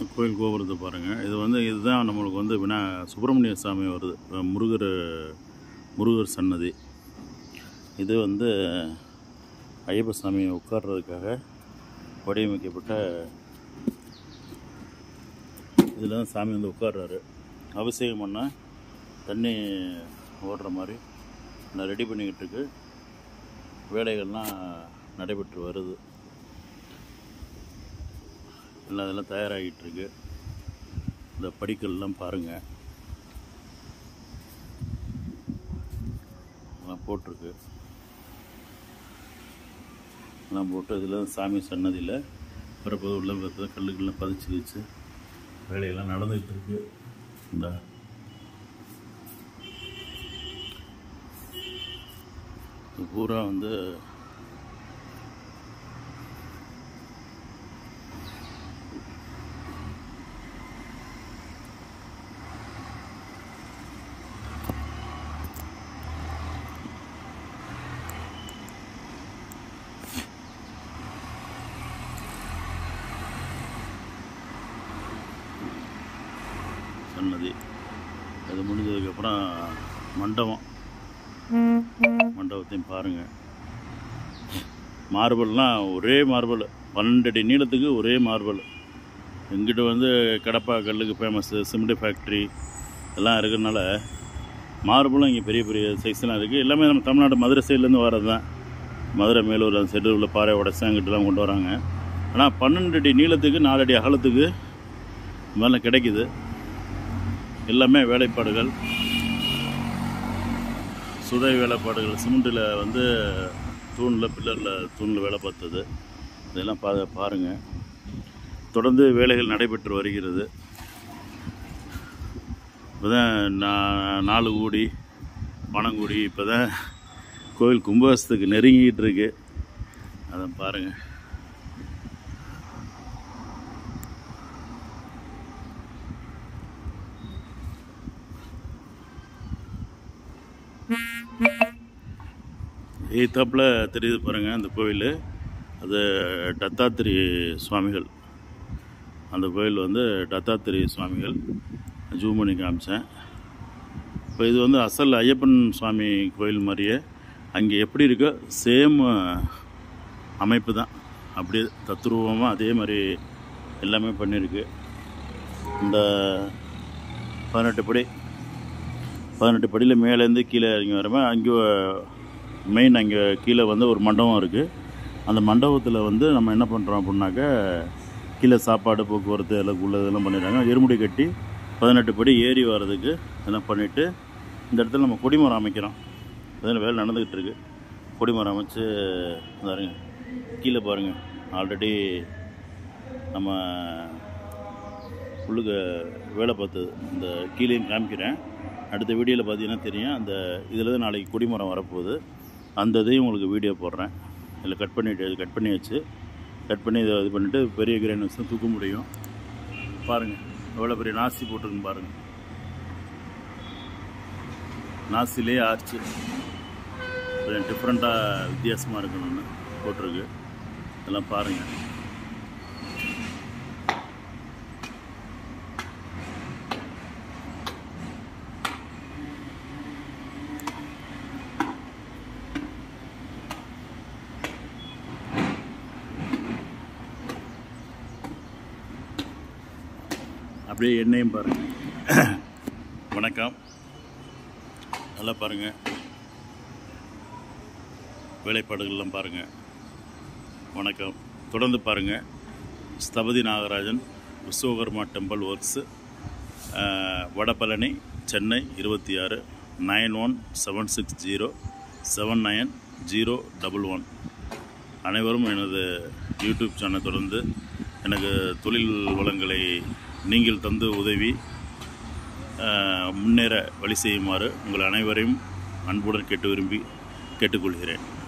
கோயில் கோபுரத்தை பாருங்கள் இது வந்து இதுதான் நம்மளுக்கு வந்து வினா சுப்பிரமணிய சாமி வருது அஹ் முருகர் முருகர் சன்னதி இது வந்து ஐயப்ப சாமி உட்கார்றதுக்காக வடிவமைக்கப்பட்ட இதில் தான் சாமி வந்து உட்கார்றாரு அபிஷேகம் பண்ண தண்ணி ஓடுற மாதிரி நான் ரெடி பண்ணிக்கிட்டு இருக்கு வேலைகள்லாம் நடைபெற்று வருது எல்லாம் அதெல்லாம் தயாராகிட்டு இருக்கு இந்த படிக்கல்லாம் பாருங்கள் எல்லாம் போட்டிருக்கு எல்லாம் போட்டு இதில் சாமி சன்னதியில் பிறப்பு உள்ள பிறப்பு கல்லுக்கெல்லாம் பதிச்சு வச்சு வேலையெல்லாம் நடந்துகிட்டு இருக்கு இந்த இது பூரா வந்து சன்னதி அது முடிஞ்சதுக்கப்புறம் மண்டபம் மண்டபத்தையும் பாருங்கள் மார்பல்லாம் ஒரே மார்பல் பன்னெண்டு அடி நீளத்துக்கு ஒரே மார்பல் எங்கிட்ட வந்து கடப்பா கல்லுக்கு ஃபேமஸ்ஸு சிமெண்ட் ஃபேக்ட்ரி எல்லாம் இருக்கிறதுனால மார்பலும் இங்கே பெரிய பெரிய சைஸ்லாம் இருக்குது எல்லாமே நம்ம தமிழ்நாடு மதுரை சைட்லேருந்து வர்றது தான் மதுரை மேலூர் அந்த சைடு உள்ள பாறை உடச்சி அங்கிட்டலாம் கொண்டு வராங்க ஆனால் பன்னெண்டு அடி நீளத்துக்கு நாலு அடி அகலத்துக்கு மேலே கிடைக்குது எல்லாமே வேலைப்பாடுகள் சுதை வேலைப்பாடுகள் சிமெண்ட்டில் வந்து தூணில் பில்லரில் தூணில் வேலை பார்த்தது இதெல்லாம் பா பாருங்கள் தொடர்ந்து வேலைகள் நடைபெற்று வருகிறது இப்போ தான் நான் நாலு கோடி பணங்குடி இப்போ தான் கோவில் கும்பாசத்துக்கு நெருங்கிட்டு இருக்கு அதை பாருங்கள் எய்த்தாப்பில் தெரியுது பாருங்கள் அந்த கோவில் அது தத்தாத்திரி சுவாமிகள் அந்த கோயில் வந்து தத்தாத்திரி சுவாமிகள் ஜூம் பண்ணி காமிச்சேன் இப்போ இது வந்து அசல் ஐயப்பன் சுவாமி கோயில் மாதிரியே அங்கே எப்படி இருக்கோ சேம் அமைப்பு தான் அப்படியே தத்ரூபமாக அதே மாதிரி எல்லாமே பண்ணியிருக்கு இந்த பதினெட்டு படி பதினெட்டு படியில் மேலேருந்து கீழே இறங்கி வரமே அங்கே மெயின் அங்கே கீழே வந்து ஒரு மண்டபம் இருக்குது அந்த மண்டபத்தில் வந்து நம்ம என்ன பண்ணுறோம் அப்படின்னாக்கா கீழே சாப்பாடு போக்குவரத்து எல்லாம் உள்ள இதெல்லாம் பண்ணிடுறாங்க எருமுடி கட்டி பதினெட்டு படி ஏறி வர்றதுக்கு இதெல்லாம் பண்ணிவிட்டு இந்த இடத்துல நம்ம கொடிமரம் அமைக்கிறோம் அதில் வேலை நடந்துக்கிட்டு இருக்கு கொடிமரம் அமைச்சு பாருங்க கீழே பாருங்கள் ஆல்ரெடி நம்ம உள்ளுக்கு வேலை பார்த்தது இந்த கீழேயும் காமிக்கிறேன் அடுத்த வீடியோவில் பார்த்தீங்கன்னா தெரியும் அந்த இதில் தான் நாளைக்கு கொடிமரம் வரப்போகுது அந்த இதையும் உங்களுக்கு வீடியோ போடுறேன் இதில் கட் பண்ணிட்டு கட் பண்ணி வச்சு கட் பண்ணி இதை இது பண்ணிவிட்டு பெரிய கிரைன் வச்சு தூக்க முடியும் பாருங்கள் எவ்வளோ பெரிய நாசி போட்டிருக்குன்னு பாருங்கள் நாசிலே ஆர்ச்சு கொஞ்சம் டிஃப்ரெண்ட்டாக வித்தியாசமாக இருக்கணும்னு போட்டிருக்கு இதெல்லாம் பாருங்கள் அப்படியே எண்ணெயும் பாருங்கள் வணக்கம் நல்லா பாருங்கள் வேலைப்பாடுகள்லாம் பாருங்கள் வணக்கம் தொடர்ந்து பாருங்கள் ஸ்தபதி நாகராஜன் விஸ்வகர்மா டெம்பிள் ஒர்க்ஸு வடபழனி சென்னை இருபத்தி ஆறு nine one seven six zero seven nine zero double one அனைவரும் எனது யூடியூப் சேனல் தொடர்ந்து எனக்கு தொழில் வளங்களை நீங்கள் தந்து உதவி முன்னேற வழி செய்யுமாறு உங்கள் அனைவரையும் அன்புடன் கேட்டு விரும்பி கேட்டுக்கொள்கிறேன்